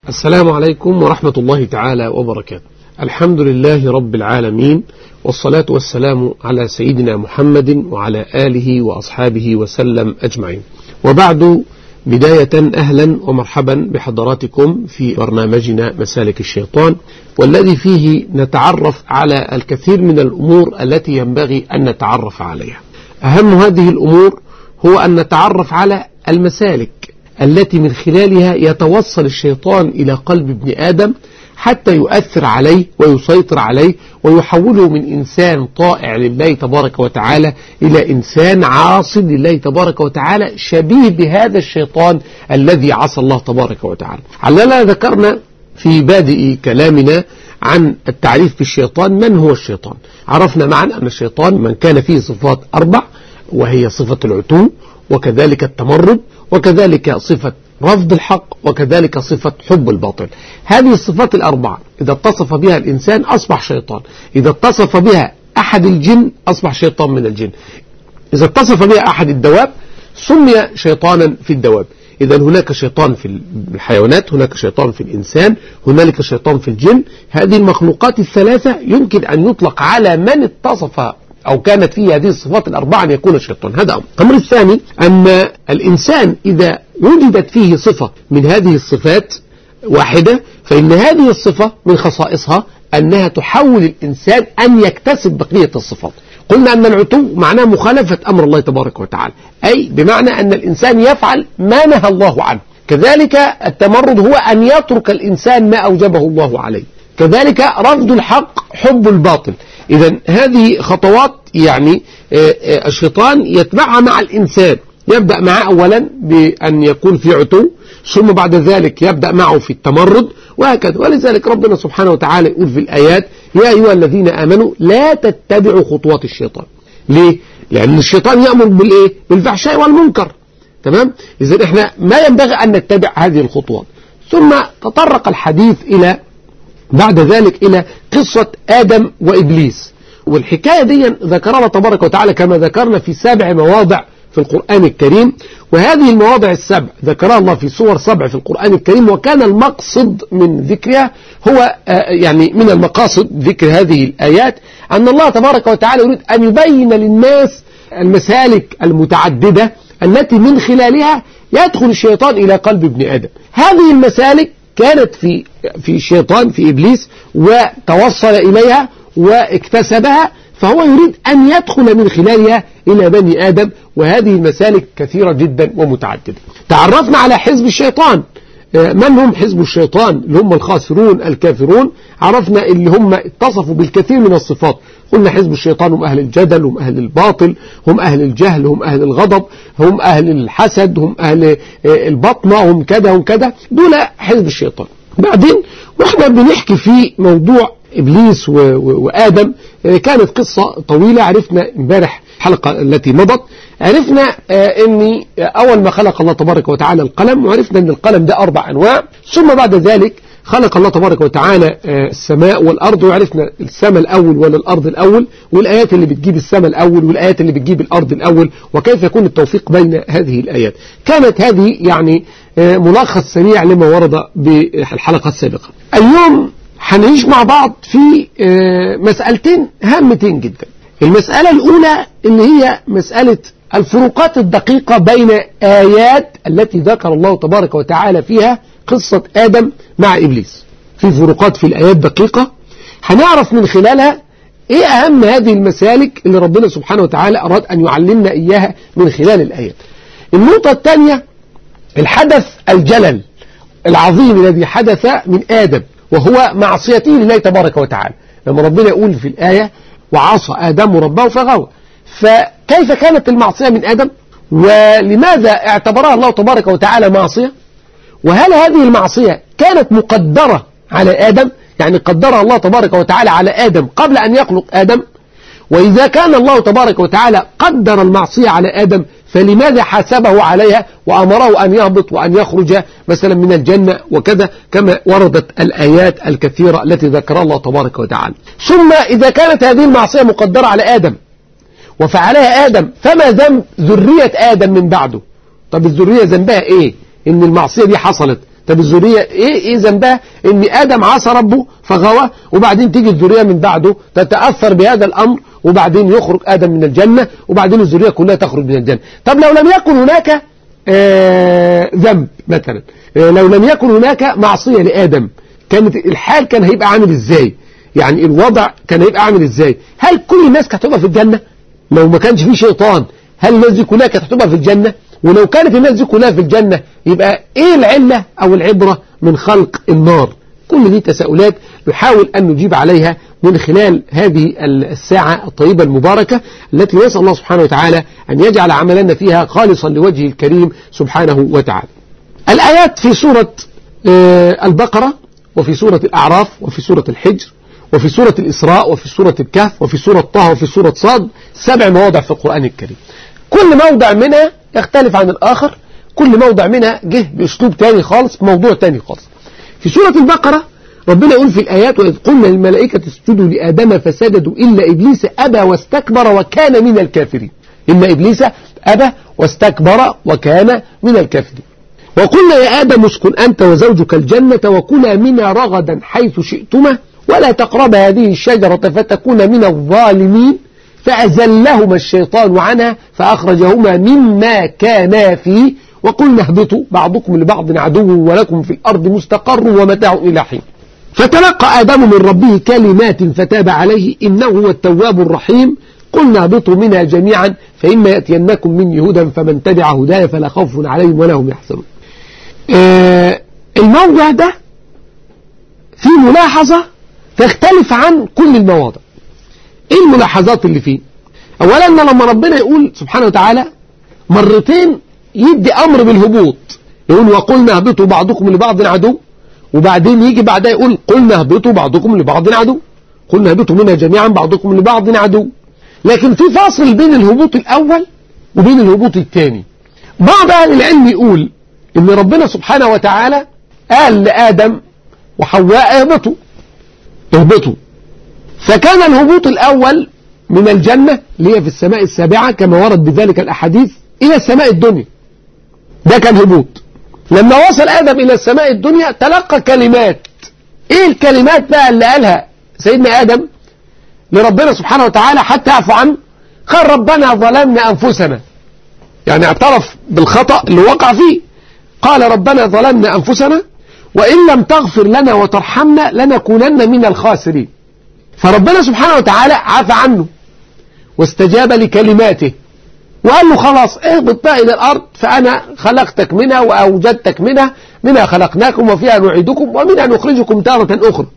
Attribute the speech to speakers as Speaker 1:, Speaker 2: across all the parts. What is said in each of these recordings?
Speaker 1: السلام عليكم ورحمة الله تعالى وبركاته الحمد لله رب العالمين والصلاة والسلام على سيدنا محمد وعلى آله وأصحابه وسلم أجمعين وبعد بداية أهلا ومرحبا بحضراتكم في برنامجنا مسالك الشيطان والذي فيه نتعرف على الكثير من الأمور التي ينبغي أن نتعرف عليها أهم هذه الأمور هو أن نتعرف على المسالك التي من خلالها يتوصل الشيطان إلى قلب ابن آدم حتى يؤثر عليه ويسيطر عليه ويحوله من إنسان طائع لله تبارك وتعالى إلى إنسان عاص لله تبارك وتعالى شبيه بهذا الشيطان الذي عصى الله تبارك وتعالى علنا ذكرنا في بادئ كلامنا عن التعريف بالشيطان من هو الشيطان عرفنا معا أن الشيطان من كان فيه صفات أربع وهي صفة العتو وكذلك التمرد وكذلك صفة رفض الحق وكذلك صفة حب الباطل هذه الصفات الأربعة إذا اتصف بها الإنسان أصبح شيطان إذا اتصف بها أحد الجن أصبح شيطان من الجن إذا اتصف بها أحد الدواب سمي شيطانا في الدواب إذا هناك شيطان في الحيوانات هناك شيطان في الإنسان هنالك شيطان في الجن هذه المخلوقات الثلاثة يمكن أن يطلق على من اتصف أو كانت فيه هذه الصفات الأربعة أن يكون شيطان هذا أمر الأمر الثاني أن الإنسان إذا وجدت فيه صفة من هذه الصفات واحدة فإن هذه الصفة من خصائصها أنها تحول الإنسان أن يكتسب بقية الصفات قلنا أن العتو معناه مخالفة أمر الله تبارك وتعالى أي بمعنى أن الإنسان يفعل ما نهى الله عنه كذلك التمرد هو أن يترك الإنسان ما أوجبه الله عليه كذلك رفض الحق حب الباطل إذا هذه خطوات يعني الشيطان يتبعها مع الإنسان يبدأ معه أولا بأن يكون في عتو ثم بعد ذلك يبدأ معه في التمرد وهكذا ولذلك ربنا سبحانه وتعالى يقول في الآيات يا أيها الذين آمنوا لا تتبعوا خطوات الشيطان ليه؟ لأن الشيطان يأمر بالإيه؟ بالفحشاء والمنكر تمام؟ إذا إحنا ما ينبغي أن نتبع هذه الخطوات ثم تطرق الحديث إلى بعد ذلك إلى قصة آدم وإبليس والحكاية دي ذكرها الله تبارك وتعالى كما ذكرنا في سبع مواضع في القرآن الكريم وهذه المواضع السبع ذكرها الله في سور سبع في القرآن الكريم وكان المقصد من ذكرها هو يعني من المقاصد ذكر هذه الآيات أن الله تبارك وتعالى يريد أن يبين للناس المسالك المتعددة التي من خلالها يدخل الشيطان إلى قلب ابن آدم هذه المسالك كانت في في الشيطان في إبليس وتوصل إليها واكتسبها فهو يريد أن يدخل من خلالها إلى بني آدم وهذه المسالك كثيرة جدا ومتعددة تعرفنا على حزب الشيطان من هم حزب الشيطان اللي هم الخاسرون الكافرون عرفنا اللي هم اتصفوا بالكثير من الصفات قلنا حزب الشيطان هم أهل الجدل هم أهل الباطل هم أهل الجهل هم أهل الغضب هم أهل الحسد هم أهل البطنة هم كذا هم كذا دول حزب الشيطان بعدين واحنا بنحكي في موضوع إبليس وآدم كانت قصة طويلة عرفنا امبارح الحلقة التي مضت عرفنا أن أول ما خلق الله تبارك وتعالى القلم وعرفنا أن القلم ده أربع أنواع ثم بعد ذلك خلق الله تبارك وتعالى السماء والأرض وعرفنا السماء الأول ولا الأرض الأول والآيات اللي بتجيب السماء الأول والآيات اللي بتجيب الأرض الأول وكيف يكون التوفيق بين هذه الآيات كانت هذه يعني ملخص سريع لما ورد بالحلقة السابقة اليوم هنعيش مع بعض في مسألتين هامتين جدا المسألة الأولى اللي هي مسألة الفروقات الدقيقة بين آيات التي ذكر الله تبارك وتعالى فيها قصة آدم مع إبليس في فروقات في الآيات دقيقة هنعرف من خلالها إيه أهم هذه المسالك اللي ربنا سبحانه وتعالى أراد أن يعلمنا إياها من خلال الآيات النقطة الثانية الحدث الجلل العظيم الذي حدث من آدم وهو معصيته لله تبارك وتعالى لما ربنا يقول في الآية وعصى آدم ربه فغوى فكيف كانت المعصية من آدم ولماذا اعتبرها الله تبارك وتعالى معصية وهل هذه المعصية كانت مقدرة على آدم يعني قدرها الله تبارك وتعالى على آدم قبل أن يخلق آدم وإذا كان الله تبارك وتعالى قدر المعصية على آدم فلماذا حاسبه عليها وأمره أن يهبط وأن يخرج مثلا من الجنة وكذا كما وردت الآيات الكثيرة التي ذكرها الله تبارك وتعالى ثم إذا كانت هذه المعصية مقدرة على آدم وفعلها آدم فما ذنب ذرية آدم من بعده طب الذرية ذنبها إيه إن المعصية دي حصلت طب الذرية ايه ايه ذنبها ان ادم عصى ربه فغوى وبعدين تيجي الذرية من بعده تتأثر بهذا الامر وبعدين يخرج ادم من الجنة وبعدين الذرية كلها تخرج من الجنة طب لو لم يكن هناك آه ذنب مثلا آه لو لم يكن هناك معصية لآدم كانت الحال كان هيبقى عامل ازاي يعني الوضع كان هيبقى عامل ازاي هل كل الناس كانت هتبقى في الجنة لو ما كانش فيه شيطان هل الناس دي كلها كانت هتبقى في الجنة ولو كانت الناس دي كلها في الجنة يبقى ايه العلة او العبرة من خلق النار كل دي تساؤلات نحاول أن نجيب عليها من خلال هذه الساعة الطيبة المباركة التي نسأل الله سبحانه وتعالى أن يجعل عملنا فيها خالصا لوجهه الكريم سبحانه وتعالى الآيات في سورة البقرة وفي سورة الأعراف وفي سورة الحجر وفي سورة الإسراء وفي سورة الكهف وفي سورة طه وفي سورة صاد سبع مواضع في القرآن الكريم كل موضع منها يختلف عن الآخر كل موضع منها جه بأسلوب تاني خالص بموضوع تاني خالص في سورة البقرة ربنا يقول في الآيات وإذ قلنا للملائكة اسجدوا لآدم فسجدوا إلا إبليس أبى واستكبر وكان من الكافرين إن إبليس أبى واستكبر وكان من الكافرين وقلنا يا آدم اسكن أنت وزوجك الجنة وكلا منها رغدا حيث شئتما ولا تقربا هذه الشجرة فتكون من الظالمين فأزلهما الشيطان عنها فأخرجهما مما كانا فيه وقلنا اهبطوا بعضكم لبعض عدو ولكم في الأرض مستقر ومتاع إلى حين فتلقى آدم من ربه كلمات فتاب عليه إنه هو التواب الرحيم قلنا اهبطوا منها جميعا فإما يأتينكم مني هدى فمن تبع هدايا فلا خوف عليهم ولا هم يحزنون آه الموضع ده في ملاحظة تختلف عن كل المواضع ايه الملاحظات اللي فيه اولا ان لما ربنا يقول سبحانه وتعالى مرتين يدي امر بالهبوط يقول وقلنا اهبطوا بعضكم لبعض عدو وبعدين يجي بعدها يقول قلنا اهبطوا بعضكم لبعض عدو قلنا اهبطوا منها جميعا بعضكم لبعض عدو لكن في فاصل بين الهبوط الاول وبين الهبوط الثاني بعض اهل العلم يقول ان ربنا سبحانه وتعالى قال لادم وحواء اهبطوا اهبطوا فكان الهبوط الأول من الجنة اللي هي في السماء السابعة كما ورد بذلك الأحاديث إلى السماء الدنيا ده كان هبوط لما وصل آدم إلى السماء الدنيا تلقى كلمات إيه الكلمات بقى اللي قالها سيدنا آدم لربنا سبحانه وتعالى حتى يعفو عنه قال ربنا ظلمنا أنفسنا يعني اعترف بالخطأ اللي وقع فيه قال ربنا ظلمنا أنفسنا وإن لم تغفر لنا وترحمنا لنكونن من الخاسرين فربنا سبحانه وتعالى عفى عنه واستجاب لكلماته وقال له خلاص اهبط بقى إلى الأرض فأنا خلقتك منها وأوجدتك منها منها خلقناكم وفيها نعيدكم ومنها نخرجكم تارة أخرى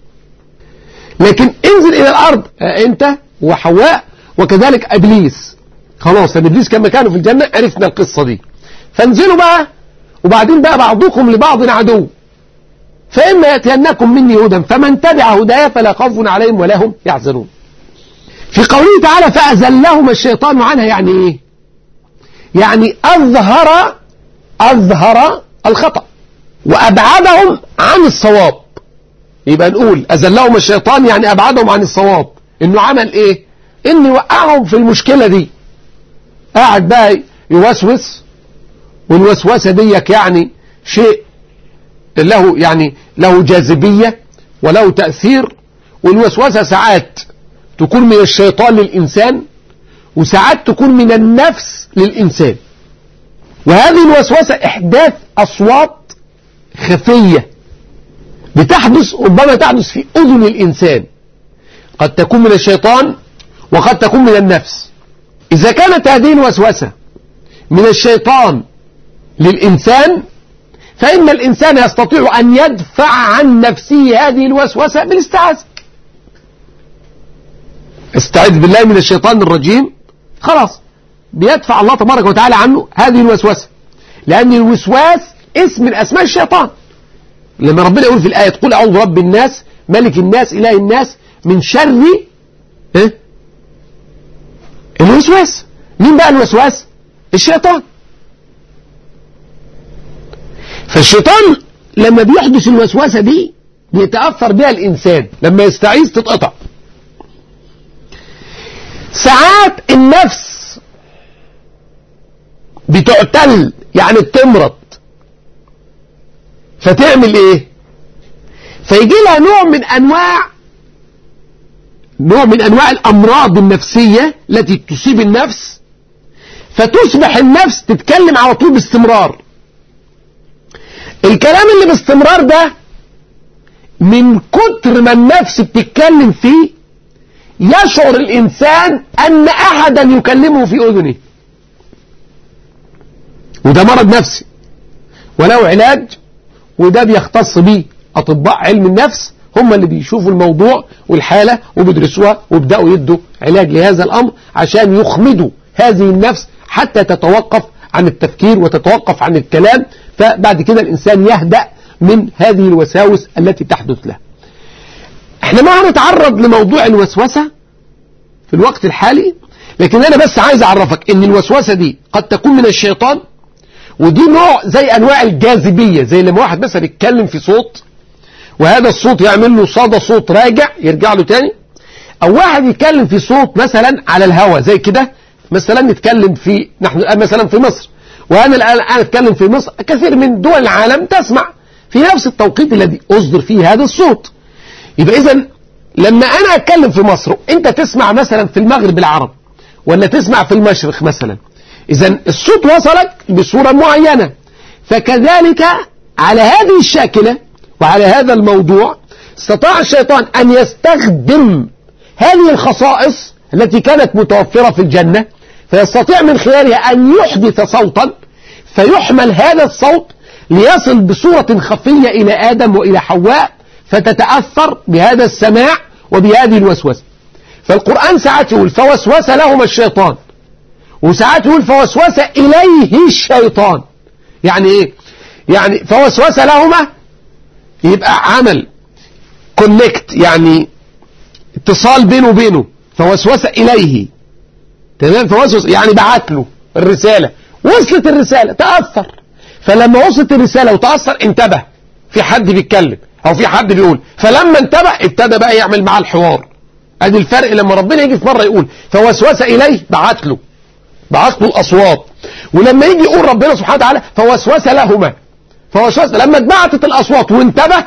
Speaker 1: لكن انزل إلى الأرض أنت وحواء وكذلك إبليس خلاص إبليس كان مكانه في الجنة عرفنا القصة دي فانزلوا بقى وبعدين بقى بعضكم لبعض عدو فإما يأتينكم مني هدى فمن تبع هدايا فلا خوف عليهم ولا هم يحزنون في قوله تعالى فأزلهم الشيطان عنها يعني إيه يعني أظهر أظهر الخطأ وأبعدهم عن الصواب يبقى نقول أزلهم الشيطان يعني أبعدهم عن الصواب إنه عمل إيه إنه وقعهم في المشكلة دي قاعد بقى يوسوس والوسوسة ديك يعني شيء له يعني له جاذبية وله تأثير والوسوسة ساعات تكون من الشيطان للإنسان وساعات تكون من النفس للإنسان وهذه الوسوسة إحداث أصوات خفية بتحدث ربما تحدث في أذن الإنسان قد تكون من الشيطان وقد تكون من النفس إذا كانت هذه الوسوسة من الشيطان للإنسان فإن الإنسان يستطيع أن يدفع عن نفسه هذه الوسوسة بالاستعاذة استعذ بالله من الشيطان الرجيم خلاص بيدفع الله تبارك وتعالى عنه هذه الوسوسة لأن الوسواس اسم من أسماء الشيطان لما ربنا يقول في الآية قل أعوذ برب الناس ملك الناس إله الناس من شر إيه؟ الوسواس مين بقى الوسواس الشيطان فالشيطان لما بيحدث الوسوسة دي بيتأثر بها الإنسان لما يستعيذ تتقطع ساعات النفس بتعتل يعني بتمرض فتعمل ايه فيجي لها نوع من انواع نوع من انواع الامراض النفسية التي تصيب النفس فتصبح النفس تتكلم على طول باستمرار الكلام اللي باستمرار ده من كتر ما النفس بتتكلم فيه يشعر الإنسان أن أحدا يكلمه في أذنه وده مرض نفسي وله علاج وده بيختص به أطباء علم النفس هم اللي بيشوفوا الموضوع والحالة وبيدرسوها وبدأوا يدوا علاج لهذا الأمر عشان يخمدوا هذه النفس حتى تتوقف عن التفكير وتتوقف عن الكلام فبعد كده الإنسان يهدأ من هذه الوساوس التي تحدث له احنا ما هنتعرض لموضوع الوسوسة في الوقت الحالي لكن انا بس عايز اعرفك ان الوسوسة دي قد تكون من الشيطان ودي نوع زي انواع الجاذبية زي لما واحد مثلا يتكلم في صوت وهذا الصوت يعمل له صدى صوت راجع يرجع له تاني او واحد يتكلم في صوت مثلا على الهواء زي كده مثلا نتكلم في نحن الان مثلا في مصر وانا الان اتكلم في مصر كثير من دول العالم تسمع في نفس التوقيت الذي أصدر فيه هذا الصوت يبقى إذا لما أنا أتكلم في مصر أنت تسمع مثلا في المغرب العرب ولا تسمع في المشرق مثلا إذا الصوت وصلك بصورة معينة فكذلك على هذه الشاكلة وعلى هذا الموضوع استطاع الشيطان أن يستخدم هذه الخصائص التي كانت متوفرة في الجنة فيستطيع من خلالها أن يحدث صوتا فيحمل هذا الصوت ليصل بصورة خفية إلى آدم وإلى حواء فتتأثر بهذا السماع وبهذه الوسوسة فالقرآن ساعات يقول فوسوس لهما الشيطان وساعات يقول فوسوس إليه الشيطان يعني إيه يعني فوسوس لهما يبقى عمل كونكت يعني اتصال بينه وبينه فوسوس إليه تمام فوسوس يعني بعت له الرسالة وصلت الرسالة تأثر فلما وصلت الرسالة وتأثر انتبه في حد بيتكلم او في حد بيقول فلما انتبه ابتدى بقى يعمل معاه الحوار ادي الفرق لما ربنا يجي في مرة يقول فوسوس اليه بعت له بعت له الاصوات ولما يجي يقول ربنا سبحانه وتعالى فوسوس لهما فوسوس لما اتبعتت الاصوات وانتبه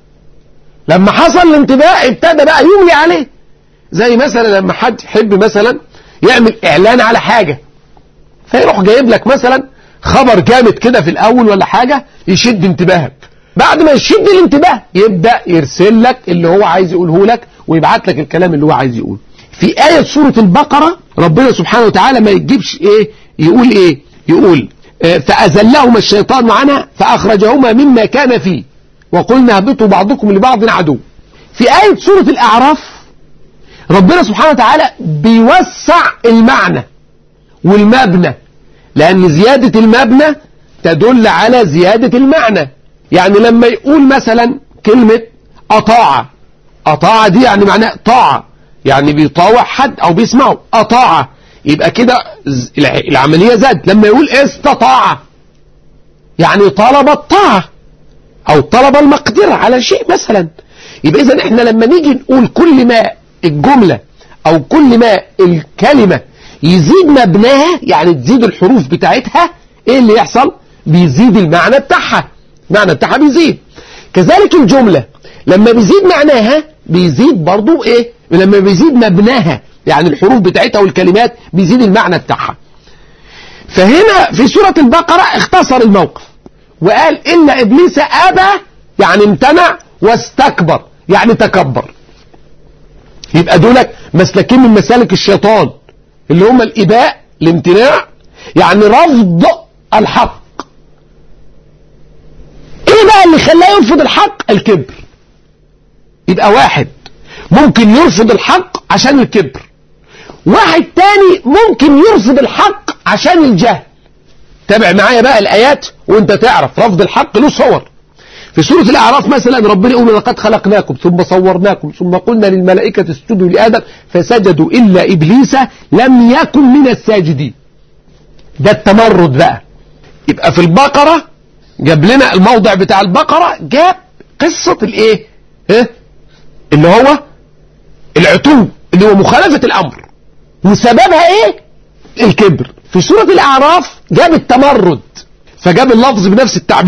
Speaker 1: لما حصل الانتباه ابتدى بقى يملي عليه زي مثلا لما حد يحب مثلا يعمل اعلان على حاجة فيروح جايب لك مثلا خبر جامد كده في الاول ولا حاجة يشد انتباهك بعد ما يشد الانتباه يبدأ يرسل لك اللي هو عايز يقوله لك ويبعت لك الكلام اللي هو عايز يقوله في آية سورة البقرة ربنا سبحانه وتعالى ما يجيبش ايه يقول ايه يقول اه فأزلهما الشيطان عنها فأخرجهما مما كان فيه وقلنا اهبطوا بعضكم لبعض عدو في آية سورة الأعراف ربنا سبحانه وتعالى بيوسع المعنى والمبنى لأن زيادة المبنى تدل على زيادة المعنى يعني لما يقول مثلا كلمة أطاع أطاع دي يعني معناه طاعة يعني بيطاوع حد أو بيسمعه أطاع يبقى كده العملية زاد لما يقول استطاع يعني طلب الطاعة أو طلب المقدرة على شيء مثلا يبقى إذا إحنا لما نيجي نقول كل ما الجملة أو كل ما الكلمة يزيد مبناها يعني تزيد الحروف بتاعتها ايه اللي يحصل بيزيد المعنى بتاعها المعنى بتاعها بيزيد كذلك الجملة لما بيزيد معناها بيزيد برضو ايه لما بيزيد مبناها يعني الحروف بتاعتها والكلمات بيزيد المعنى بتاعها فهنا في سورة البقرة اختصر الموقف وقال إن إبليس أبى يعني امتنع واستكبر يعني تكبر يبقى دولك مسلكين من مسالك الشيطان اللي هم الإباء الامتناع يعني رفض الحق ايه بقى اللي خلاه يرفض الحق الكبر يبقى واحد ممكن يرفض الحق عشان الكبر واحد تاني ممكن يرفض الحق عشان الجهل تابع معايا بقى الآيات وانت تعرف رفض الحق له صور في سورة الأعراف مثلا ربنا يقول لقد خلقناكم ثم صورناكم ثم قلنا للملائكة اسجدوا لآدم فسجدوا إلا إبليس لم يكن من الساجدين ده التمرد بقى يبقى في البقرة جاب لنا الموضع بتاع البقرة جاب قصة الايه اه اللي هو العتو اللي هو مخالفة الأمر وسببها ايه الكبر في سورة الأعراف جاب التمرد فجاب اللفظ بنفس التعبير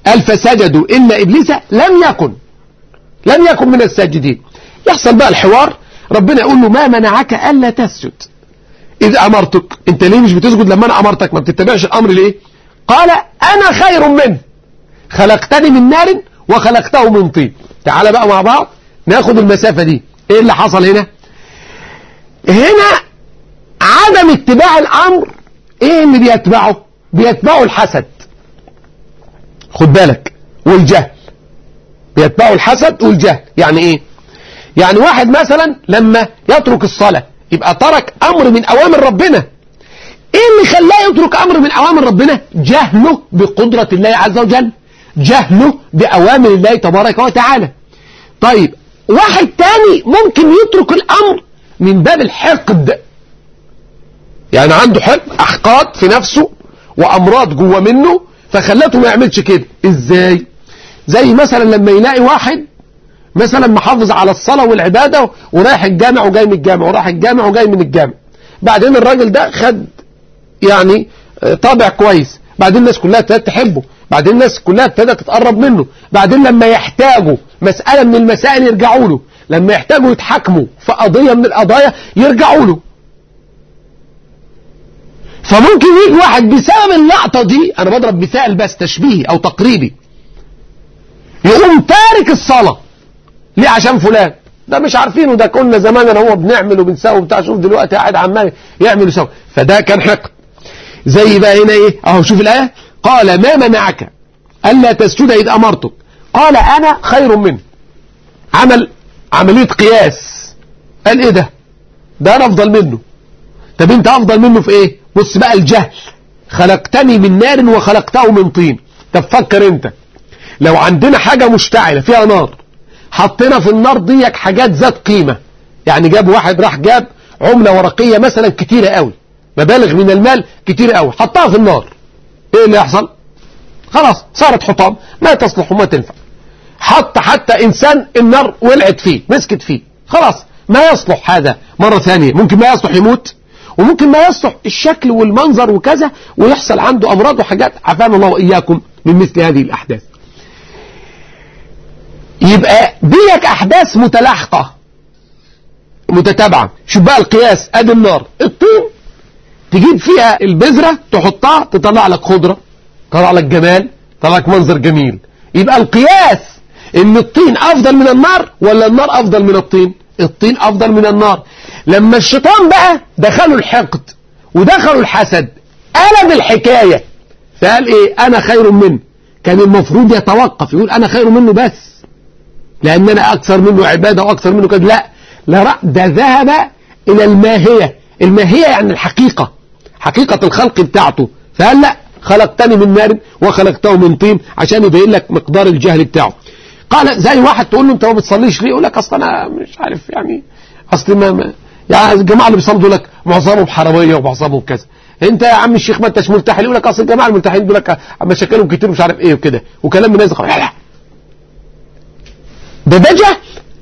Speaker 1: قال فسجدوا إلا إبليس لم يكن لم يكن من الساجدين يحصل بقى الحوار ربنا يقول له ما منعك ألا تسجد إذ أمرتك أنت ليه مش بتسجد لما أنا أمرتك ما بتتبعش الأمر ليه قال أنا خير منه خلقتني من نار وخلقته من طين تعال بقى مع بعض ناخد المسافة دي ايه اللي حصل هنا هنا عدم اتباع الامر ايه اللي بيتبعه بيتبعه الحسد خد بالك والجهل بيتبعه الحسد والجهل يعني ايه يعني واحد مثلا لما يترك الصلاة يبقى ترك امر من اوامر ربنا ايه اللي خلاه يترك امر من اوامر ربنا جهله بقدرة الله عز وجل جهله بأوامر الله تبارك وتعالى طيب واحد تاني ممكن يترك الأمر من باب الحقد يعني عنده حقد أحقاد في نفسه وأمراض جوه منه فخلته ما يعملش كده إزاي زي مثلا لما يلاقي واحد مثلا محافظ على الصلاة والعبادة ورايح الجامع وجاي من الجامع ورايح الجامع وجاي من الجامع بعدين الراجل ده خد يعني طابع كويس بعدين الناس كلها ابتدت تحبه بعدين الناس كلها ابتدت تتقرب منه بعدين لما يحتاجوا مسألة من المسائل يرجعوا له لما يحتاجوا يتحكموا في قضية من القضايا يرجعوا له فممكن يجي واحد بسبب اللقطة دي أنا بضرب مثال بس تشبيهي أو تقريبي يقوم تارك الصلاة ليه عشان فلان ده مش عارفينه ده كنا زمان انا هو بنعمل وبنسوي بتاع شوف دلوقتي قاعد عمال يعمل ويسوي فده كان حقد زي بقى هنا ايه اهو شوف الايه قال ما منعك الا تسجد اذ امرتك قال انا خير منه عمل عمليه قياس قال ايه ده ده انا افضل منه طب انت افضل منه في ايه بص بقى الجهل خلقتني من نار وخلقته من طين طب فكر انت لو عندنا حاجة مشتعلة فيها نار حطينا في النار ديك حاجات ذات قيمة يعني جاب واحد راح جاب عملة ورقية مثلا كتيرة قوي مبالغ من المال كتيرة قوي حطها في النار ايه اللي يحصل خلاص صارت حطام ما تصلح وما تنفع حط حتى انسان النار ولعت فيه مسكت فيه خلاص ما يصلح هذا مرة ثانية ممكن ما يصلح يموت وممكن ما يصلح الشكل والمنظر وكذا ويحصل عنده أمراض وحاجات عافانا الله وإياكم من مثل هذه الأحداث يبقى ديك أحداث متلاحقة متتابعة شوف بقى القياس ادي النار الطين تجيب فيها البذرة تحطها تطلع لك خضرة تطلع لك جمال تطلع لك منظر جميل يبقى القياس ان الطين افضل من النار ولا النار افضل من الطين الطين افضل من النار لما الشيطان بقى دخلوا الحقد ودخلوا الحسد قلب الحكاية فقال ايه انا خير منه كان المفروض يتوقف يقول انا خير منه بس لان انا اكثر منه عبادة واكثر منه كده لا لا ده ذهب الى الماهية الماهية يعني الحقيقة حقيقة الخلق بتاعته فقال لا خلقتني من نار وخلقته من طين عشان يبين لك مقدار الجهل بتاعه قال زي واحد تقول له انت ما بتصليش ليه يقول لك اصل انا مش عارف يعني اصل ما, ما يعني الجماعه اللي بيصلوا لك معظمهم حراميه ومعظمهم كذا انت يا عم الشيخ ما انتش ملتحي يقول لك اصل الجماعه الملتحين دول لك مشاكلهم كتير مش عارف ايه وكده وكلام من الناس لا لا ده ده جهل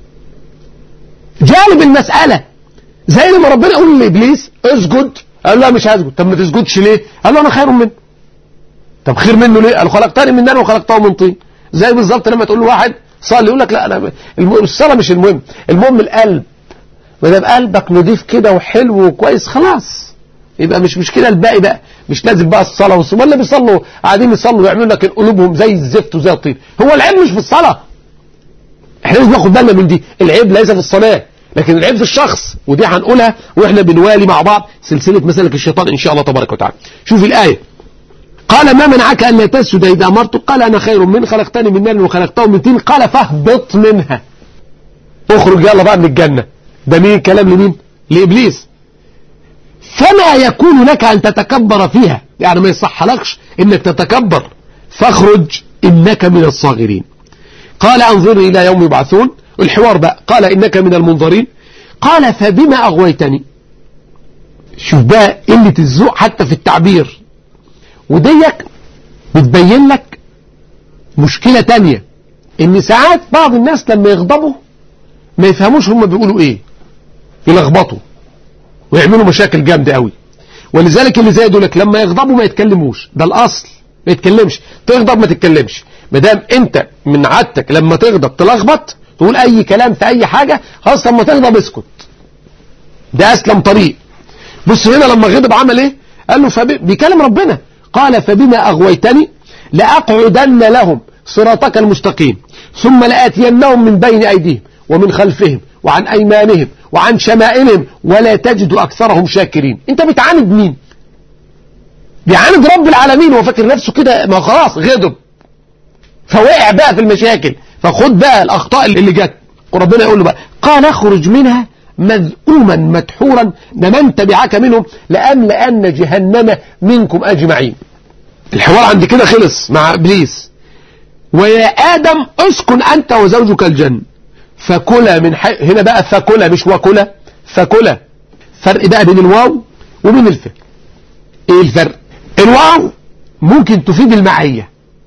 Speaker 1: جانب المساله زي لما ربنا يقول لابليس اسجد قال له مش هسجد طب ما تسجدش ليه قال له انا خير منه طب خير منه ليه قال خلقتني من نار وخلقته من طين زي بالظبط لما تقول له واحد صلي يقول لك لا انا الصلاه مش المهم المهم القلب ما دام قلبك نضيف كده وحلو وكويس خلاص يبقى مش مشكله الباقي بقى مش لازم بقى الصلاه والصوم ولا بيصلوا قاعدين يصلوا ويعملوا لك قلوبهم زي الزفت وزي الطين هو العيب مش في الصلاه احنا لازم ناخد بالنا من دي العيب ليس في الصلاه لكن العيب في الشخص ودي هنقولها واحنا بنوالي مع بعض سلسله مسالك الشيطان ان شاء الله تبارك وتعالى شوف الايه قال ما منعك أن لا تسجد إذا أمرتك قال أنا خير من خلقتني من نار وخلقته من طين قال فاهبط منها اخرج يلا بقى من الجنة ده مين كلام لمين لإبليس فما يكون لك أن تتكبر فيها يعني ما يصحلكش إنك تتكبر فاخرج إنك من الصاغرين قال انظرني إلى يوم يبعثون الحوار بقى قال إنك من المنظرين قال فبما أغويتني شوف بقى قلة الذوق حتى في التعبير وديك بتبين لك مشكلة تانية ان ساعات بعض الناس لما يغضبوا ما يفهموش هم بيقولوا ايه يلخبطوا ويعملوا مشاكل جامدة قوي ولذلك اللي زي دولك لما يغضبوا ما يتكلموش ده الاصل ما يتكلمش تغضب ما تتكلمش ما دام انت من عادتك لما تغضب تلخبط تقول اي كلام في اي حاجه خلاص لما تغضب اسكت ده اسلم طريق بص هنا لما غضب عمل ايه قال له فب... بيكلم ربنا قال فبما اغويتني لاقعدن لهم صراطك المستقيم ثم لاتينهم من بين ايديهم ومن خلفهم وعن ايمانهم وعن شمائلهم ولا تجد اكثرهم شاكرين انت بتعاند مين بيعاند رب العالمين هو فاكر نفسه كده ما خلاص غضب فوقع بقى في المشاكل فخد بقى الاخطاء اللي جت وربنا يقول له بقى قال اخرج منها مذءوما مدحورا لمن تبعك منهم لأملأن جهنم منكم أجمعين الحوار عند كده خلص مع إبليس ويا آدم اسكن أنت وزوجك الجنة فكلا من حي... هنا بقى فكلا مش وكلا فكلا فرق بقى بين الواو وبين الفاء ايه الفرق الواو ممكن تفيد المعية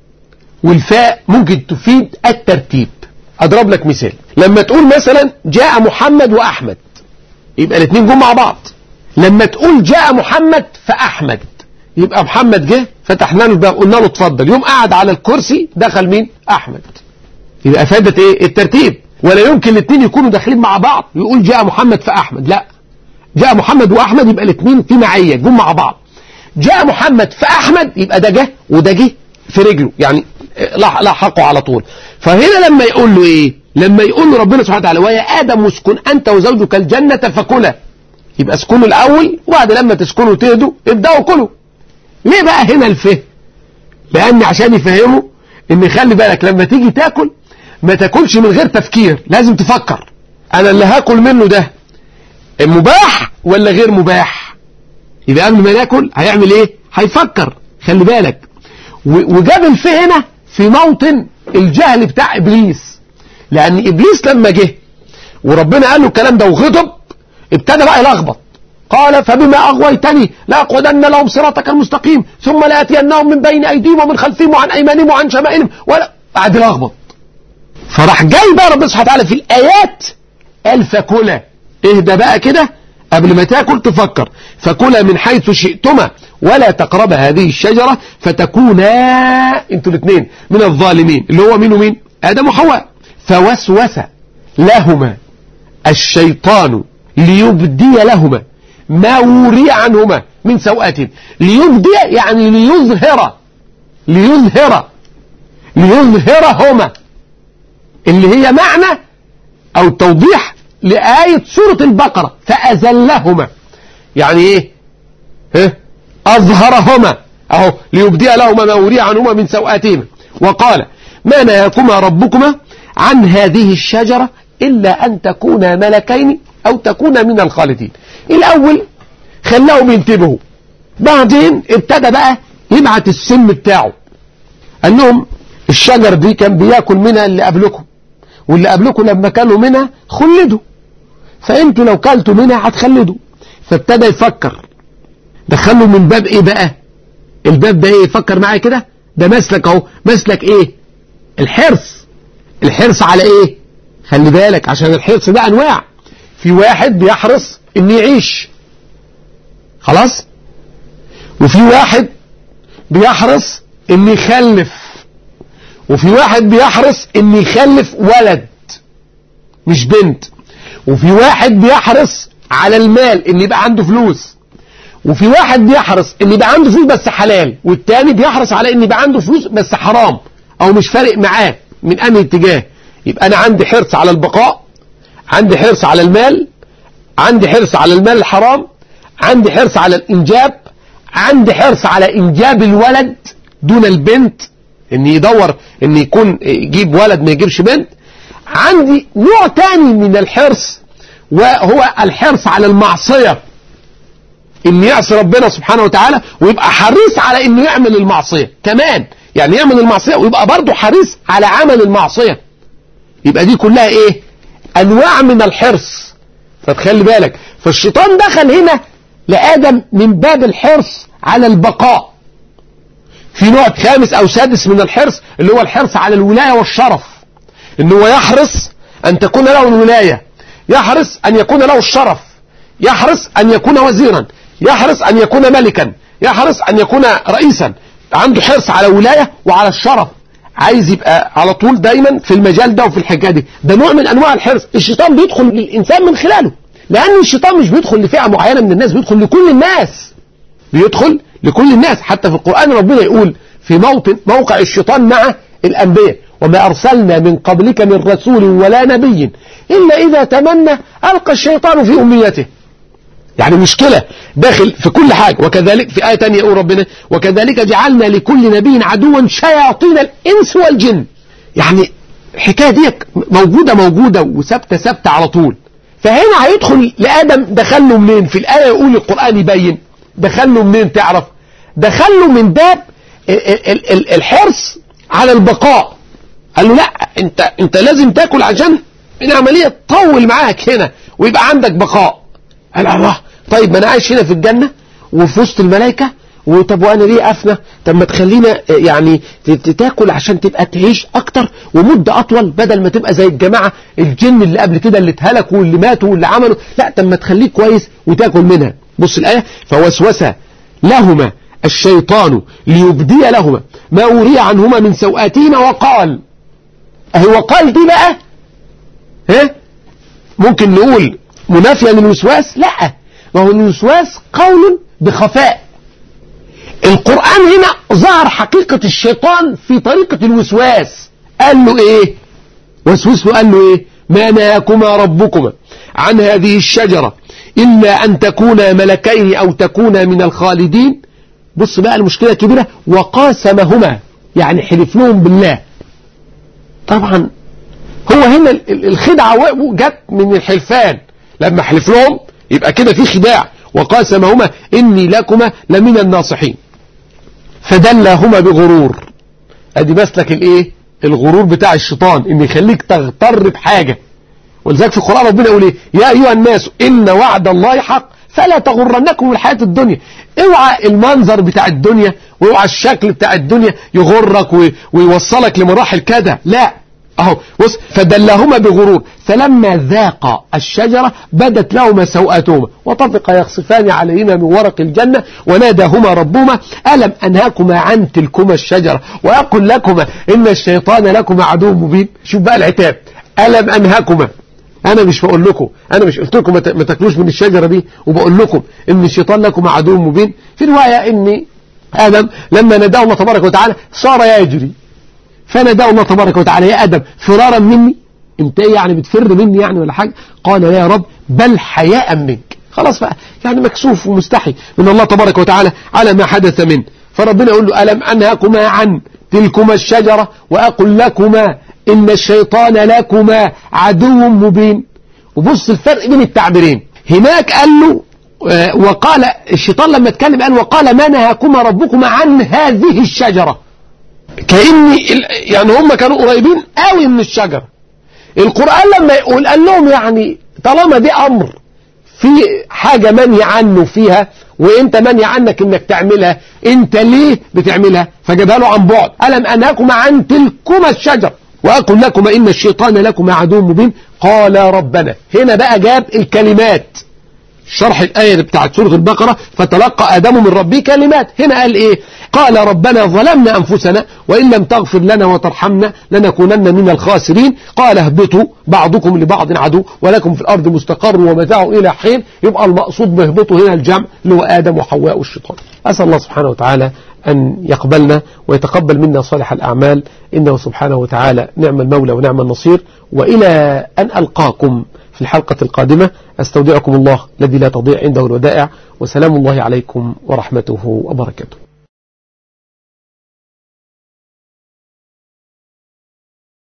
Speaker 1: والفاء ممكن تفيد الترتيب اضرب لك مثال لما تقول مثلا جاء محمد واحمد يبقى الاثنين جم مع بعض لما تقول جاء محمد فاحمد يبقى محمد جه فتحنا له الباب قلنا له اتفضل يوم قعد على الكرسي دخل مين احمد يبقى افادت ايه الترتيب ولا يمكن الاثنين يكونوا داخلين مع بعض يقول جاء محمد فاحمد لا جاء محمد واحمد يبقى الاثنين في معيه جم مع بعض جاء محمد فاحمد يبقى ده جه وده جه في رجله يعني لحقوا على طول فهنا لما يقول له ايه لما يقول له ربنا سبحانه وتعالى ويا ادم اسكن انت وزوجك الجنه فكلا يبقى اسكنوا الاول وبعد لما تسكنوا تهدوا ابداوا كلوا ليه بقى هنا الفهم لان عشان يفهموا ان خلي بالك لما تيجي تاكل ما تاكلش من غير تفكير لازم تفكر انا اللي هاكل منه ده مباح ولا غير مباح يبقى قبل ما ناكل هيعمل ايه هيفكر خلي بالك وجاب الفه هنا في موطن الجهل بتاع ابليس لان ابليس لما جه وربنا قال له الكلام ده وغضب ابتدى بقى يلخبط قال فبما اغويتني لاقعدن لهم صراطك المستقيم ثم لاتينهم من بين ايديهم ومن خلفهم وعن ايمانهم وعن شمائلهم ولا قعد يلخبط فراح جاي بقى ربنا سبحانه وتعالى في الايات قال فكلا اهدى بقى كده قبل ما تاكل تفكر فكلا من حيث شئتما ولا تقرب هذه الشجرة فتكونا انتوا الاثنين من الظالمين اللي هو مين ومين آدم وحواء فوسوس لهما الشيطان ليبدي لهما ما وري عنهما من سوءاتهم ليبدي يعني ليظهر ليظهر ليظهرهما اللي هي معنى او توضيح لآية سورة البقرة فأزلهما يعني ايه ها أظهرهما أهو ليبدي لهما ما وري عنهما من سوءاتهما وقال ما نهاكما ربكما عن هذه الشجرة إلا أن تكونا ملكين أو تكونا من الخالدين الأول خلاهم ينتبهوا بعدين ابتدى بقى يبعت السم بتاعه قال لهم الشجر دي كان بياكل منها اللي قبلكم واللي قبلكم لما كانوا منها خلدوا فانتوا لو كلتوا منها هتخلدوا فابتدى يفكر دخله من باب ايه بقى الباب ده ايه فكر معايا كده ده مسلك اهو مسلك ايه الحرص الحرص على ايه خلي بالك عشان الحرص ده انواع في واحد بيحرص ان يعيش خلاص وفي واحد بيحرص ان يخلف وفي واحد بيحرص ان يخلف ولد مش بنت وفي واحد بيحرص على المال ان يبقى عنده فلوس وفي واحد بيحرص ان يبقى عنده فلوس بس حلال والتاني بيحرص على ان يبقى عنده فلوس بس حرام او مش فارق معاه من انهي اتجاه يبقى انا عندي حرص على البقاء عندي حرص على المال عندي حرص على المال الحرام عندي حرص على الانجاب عندي حرص على انجاب الولد دون البنت ان يدور ان يكون يجيب ولد ما يجيبش بنت عندي نوع تاني من الحرص وهو الحرص على المعصية ان يعصي ربنا سبحانه وتعالى ويبقى حريص على انه يعمل المعصية كمان يعني يعمل المعصية ويبقى برضه حريص على عمل المعصية يبقى دي كلها ايه انواع من الحرص فتخلي بالك فالشيطان دخل هنا لآدم من باب الحرص على البقاء في نوع خامس او سادس من الحرص اللي هو الحرص على الولاية والشرف ان هو يحرص ان تكون له الولاية يحرص ان يكون له الشرف يحرص ان يكون وزيرا يحرص ان يكون ملكا يحرص ان يكون رئيسا عنده حرص على ولاية وعلى الشرف عايز يبقى على طول دايما في المجال ده وفي الحكايه دي ده نوع من انواع الحرص الشيطان بيدخل للانسان من خلاله لان الشيطان مش بيدخل لفئه معينه من الناس بيدخل لكل الناس بيدخل لكل الناس حتى في القران ربنا يقول في موطن موقع الشيطان مع الانبياء وما ارسلنا من قبلك من رسول ولا نبي الا اذا تمنى القى الشيطان في امنيته يعني مشكلة داخل في كل حاجة وكذلك في آية تانية يقول ربنا وكذلك جعلنا لكل نبي عدوا شياطين الإنس والجن يعني الحكاية دي موجودة موجودة وثابتة ثابتة على طول فهنا هيدخل لآدم دخله منين في الآية يقول القرآن يبين دخله منين تعرف دخله من باب الحرص على البقاء قال له لا انت انت لازم تاكل عشان العملية تطول معاك هنا ويبقى عندك بقاء قال الله طيب ما انا عايش هنا في الجنة وفي وسط الملائكة وطب وانا ليه افنى طب ما تخلينا يعني تاكل عشان تبقى تعيش اكتر ومدة اطول بدل ما تبقى زي الجماعة الجن اللي قبل كده اللي اتهلكوا واللي ماتوا واللي عملوا لا طب ما تخليك كويس وتاكل منها بص الايه فوسوس لهما الشيطان ليبدي لهما ما وري عنهما من سوآتهما وقال اهي وقال دي بقى ها ممكن نقول منافية للوسواس لا ما هو الوسواس قول بخفاء القرآن هنا ظهر حقيقة الشيطان في طريقة الوسواس قال له ايه وسوس له قال له ايه ما نهاكما ربكما عن هذه الشجرة إلا أن تكونا ملكين أو تكونا من الخالدين بص بقى المشكلة الكبيرة وقاسمهما يعني حلف لهم بالله طبعا هو هنا الخدعة جت من الحلفان لما حلف لهم يبقى كده في خداع وقاسمهما إني لكما لمن الناصحين فدلهما بغرور ادي مسلك الايه الغرور بتاع الشيطان ان يخليك تغتر بحاجة ولذلك في القرآن ربنا يقول ايه يا ايها الناس ان وعد الله حق فلا تغرنكم الحياة الدنيا اوعى المنظر بتاع الدنيا واوعى الشكل بتاع الدنيا يغرك ويوصلك لمراحل كده لا اهو بص فدلهما بغرور فلما ذاقا الشجرة بدت لهما سوءاتهما وطفقا يخصفان عليهما من ورق الجنة وناداهما ربهما ألم أنهاكما عن تلكما الشجرة وأقول لكما إن الشيطان لكما عدو مبين شوف بقى العتاب ألم أنهاكما أنا مش بقول لكم أنا مش قلت لكم ما تاكلوش من الشجرة دي وبقول لكم إن الشيطان لكما عدو مبين في رواية إن آدم لما ناداه الله تبارك وتعالى صار يجري فناداه الله تبارك وتعالى يا آدم فرارا مني انت ايه يعني بتفر مني يعني ولا حاجة قال لا يا رب بل حياء منك خلاص بقى يعني مكسوف ومستحي من الله تبارك وتعالى على ما حدث منه فربنا يقول له ألم أنهاكما عن تلكما الشجرة وأقول لكما إن الشيطان لكما عدو مبين وبص الفرق بين التعبيرين هناك قال له وقال الشيطان لما اتكلم قال وقال ما نهاكما ربكما عن هذه الشجرة كأن يعني هم كانوا قريبين قوي من الشجرة القرآن لما يقول قال لهم يعني طالما دي أمر في حاجة منهي عنه فيها وانت منهي عنك انك تعملها انت ليه بتعملها فجابها له عن بعد ألم أنهاكما عن تلكما الشجر وأقول لكما إن الشيطان لكما عدو مبين قال ربنا هنا بقى جاب الكلمات شرح الآية بتاعت سورة البقرة فتلقى آدم من ربه كلمات هنا قال إيه قال ربنا ظلمنا أنفسنا وإن لم تغفر لنا وترحمنا لنكونن من الخاسرين قال اهبطوا بعضكم لبعض عدو ولكم في الأرض مستقر ومتاع إلى حين يبقى المقصود بهبطوا هنا الجمع اللي هو آدم وحواء والشيطان أسأل الله سبحانه وتعالى أن يقبلنا ويتقبل منا صالح الأعمال إنه سبحانه وتعالى نعم المولى ونعم النصير وإلى أن ألقاكم في الحلقة القادمة أستودعكم الله الذي لا تضيع عنده الودائع وسلام الله عليكم ورحمته وبركاته